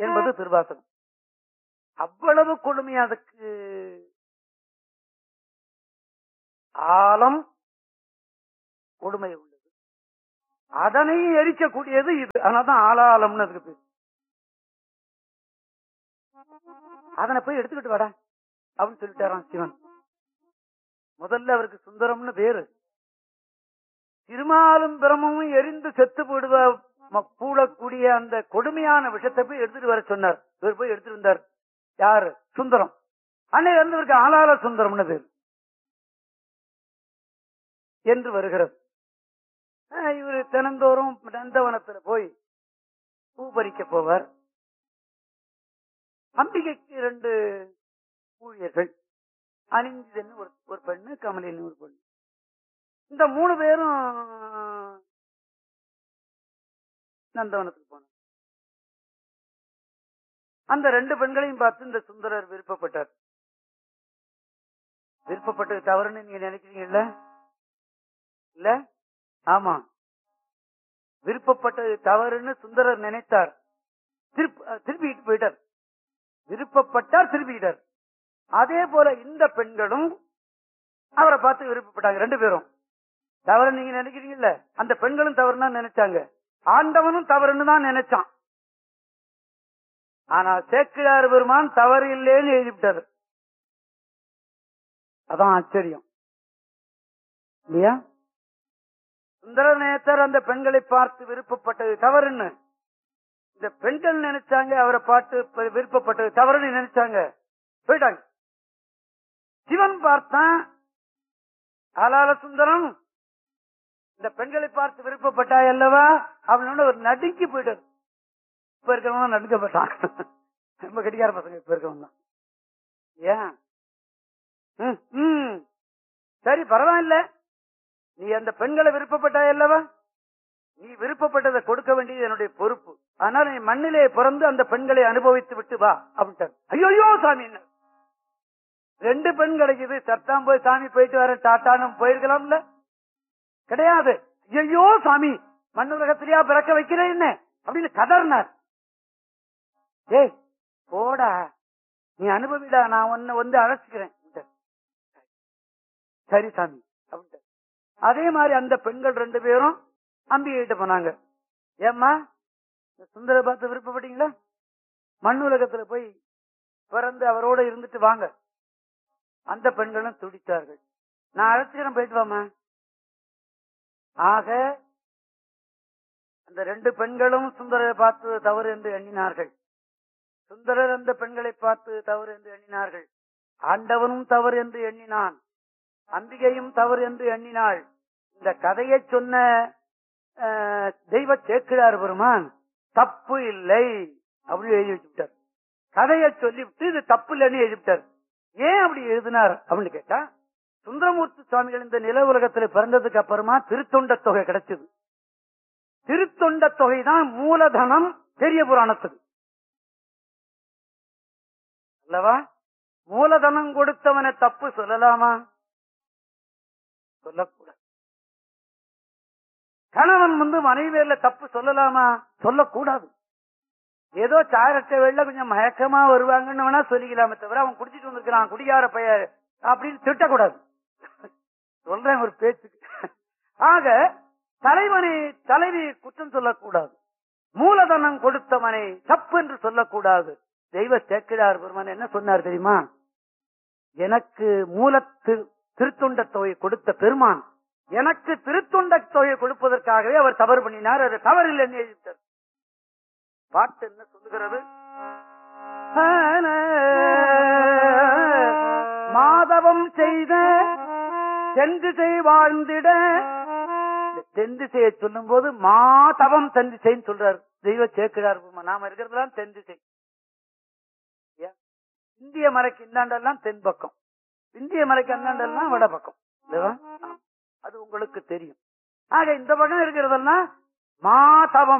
என்பது திருவாசகம் அவ்வளவு கொடுமை அதுக்கு ஆழம் கொடுமை உள்ளது அதனை எரிக்கக்கூடியது இது அதனாலதான் ஆளாளம்னு அதுக்கு பேர் அதனை போய் எடுத்துக்கிட்டு வாடா அப்படின்னு சொல்லிட்டாராம் சிவன் முதல்ல அவருக்கு சுந்தரம்னு பேரு திருமாலும் பிரமமும் எரிந்து செத்து போடுவ ம- பூளக்கூடிய அந்த கொடுமையான விஷத்தை போய் எடுத்துட்டு வர சொன்னார் இவர் போய் எடுத்துட்டு வந்தார் யாரு சுந்தரம் அன்னை இவருக்கு ஆளாள சுந்தரம்னு பேர் என்று வருகிறது ஆஹ் இவர் தினந்தோறும் நந்தவனத்துல போய் பூ பறிக்க போவார் அம்பிகைக்கு இரண்டு ஊழியர்கள் அணிஞ்சதுன்னு ஒரு ஒரு பெண்ணு கமலின்னு ஒரு பெண்ணு இந்த மூணு பேரும் நந்தவனத்துக்கு போனாங்க அந்த ரெண்டு பெண்களையும் பார்த்து இந்த சுந்தரர் விருப்பப்பட்டார் விருப்பப்பட்டது தவறுன்னு நீங்க நினைக்கிறீங்கல்ல இல்ல ஆமா விருப்பப்பட்டது தவறுன்னு சுந்தரர் நினைத்தார் திருப்ப- திருப்பிட்டு போயிட்டார் விருப்பப்பட்டார் திருப்பிட்டார் அதே போல இந்த பெண்களும் அவரை பார்த்து விருப்பப்பட்டாங்க ரெண்டு பேரும் தவறு நீங்க நினைக்கிறீங்கல்ல அந்த பெண்களும் தவறுனா நினைச்சாங்க ஆண்டவனும் தவறுன்னு தான் நினைச்சான் ஆனா சேக்கிழார் பெருமான் தவறு இல்லைன்னு எழுதிவிட்டாரு அதான் ஆச்சரியம் இல்லையா சுந்தரநேத்தர் அந்த பெண்களை பார்த்து விருப்பப்பட்டது தவறுன்னு இந்த பெண்கள் நினைச்சாங்க அவரை பார்த்து ப- விருப்பப்பட்டது தவறுன்னு நினைச்சாங்க போயிட்டாங்க சிவன் பார்த்தான் ஆலால சுந்தரம் இந்த பெண்களை பார்த்து விருப்பப்பட்டாய் அல்லவா அவனோட ஒரு நடுங்கி போயிட்டார் இப்ப இருக்கிறவங்க நடுக்கப்பட்டான் ரொம்ப கெட்டிக்கார பசங்க இப்ப இருக்கவங்க தான் ஏன் ம், ம். சரி பரவாயில்ல நீ அந்த பெண்களை விருப்பப்பட்டாய் அல்லவா நீ விருப்பப்பட்டதை கொடுக்க வேண்டியது என்னுடைய பொறுப்பு ஆனால் நீ மண்ணிலே பிறந்து அந்த பெண்களை அனுபவித்து விட்டு வா அப்படின்ட்டார் ஐயோ சாமி ரெண்டு பெண் கிடைக்குது சத்தாம் போய் சாமி போயிட்டு வர டாட்டான்னு போயிருக்கலாம்ல கிடையாது ஐயோ சாமி மண் உலகத்திலேயா பிறக்க வைக்கிறேன் என்ன அப்படின்னு கதறினார் ஏய் போடா நீ அனுபவிடா நான் உன்னை வந்து அழைச்சிக்கிறேன் அப்படின்ட்டார். சரி சாமி அப்படின்ட்டு அதே மாதிரி அந்த பெண்கள் ரெண்டு பேரும் அம்பிகை கிட்ட போனாங்க ஏம்மா இந்த சுந்தர பார்த்து விருப்பப்பட்டீங்களா மண் உலகத்துல போய் பிறந்து அவரோட இருந்துட்டு வாங்க அந்த பெண்களும் துடித்தார்கள் நான் அழைச்சிக்கிறேன் போயிட்டு வாமா ஆக அந்த ரெண்டு பெண்களும் சுந்தரரை பார்த்து தவறு என்று எண்ணினார்கள் சுந்தரர் அந்த பெண்களை பார்த்து தவறு என்று எண்ணினார்கள் ஆண்டவனும் தவறு என்று எண்ணினான் அம்பிகையும் தவறு என்று எண்ணினாள் இந்த கதையை சொன்ன அஹ், தெய்வ சேக்கிழார் பெருமான் தப்பு இல்லை அப்படின்னு எழுதி வச்சுட்டார் கதையை சொல்லிவிட்டு இது தப்பு இல்லைன்னு எழுதிவிட்டார் ஏன் அப்படி எழுதினார் அப்படின்னு கேட்டா சுந்தரமூர்த்தி சுவாமிகள் இந்த நில உலகத்துல பிறந்ததுக்கு அப்புறமா திருத்தொண்ட தொகை கிடைச்சது திருத்தொண்ட தொகை தான் மூலதனம் பெரிய புராணத்துக்கு அல்லவா மூலதனம் கொடுத்தவனை தப்பு சொல்லலாமா சொல்லக்கூடாது கணவன் வந்து மனைவியில தப்பு சொல்லலாமா சொல்லக்கூடாது ஏதோ சாரட்ட வெள்ள கொஞ்சம் மயக்கமா வருவாங்கன்னு வேணா சொல்லிக்கலாமே தவிர அவன் குடிச்சிட்டு வந்திருக்கிறான் குடியார பைய அப்படின்னு திட்டக்கூடாது சொல்றேன் ஒரு பேச்சுக்கு ஆக தலைவனை தலைவி குற்றம் சொல்லக்கூடாது மூலதனம் கொடுத்தவனை தப்பு என்று சொல்லக்கூடாது தெய்வ சேக்கிழார் பெருமான் என்ன சொன்னார் தெரியுமா எனக்கு மூலத்து திருத்தொண்ட தொகை கொடுத்த பெருமான் எனக்கு திருத்தொண்ட தொகை கொடுப்பதற்காகவே அவர் தவறு பண்ணினார் அது தவறில்லை என்று எழுதிட்டார் பாட்டு என்ன சொல்லுகிறது மாதவம் செய்த தென்திசை வாழ்ந்திட இந்த தென்திசையை சொல்லும் போது மாதவம் தென்திசைன்னு சொல்றாரு தெய்வ சேக்கிழார் பெருமான். நாம இருக்கிறதுலாம் தென்திசை ஏன்? இந்திய மலைக்கு இந்தாண்டெல்லாம் தென் பக்கம் இந்திய மலைக்கு அந்தாண்டெல்லாம் வட பக்கம் இல்லையா? ஆமா. அது உங்களுக்கு தெரியும் ஆக இந்த பக்கம் இருக்கிறதெல்லாம் மாதவம்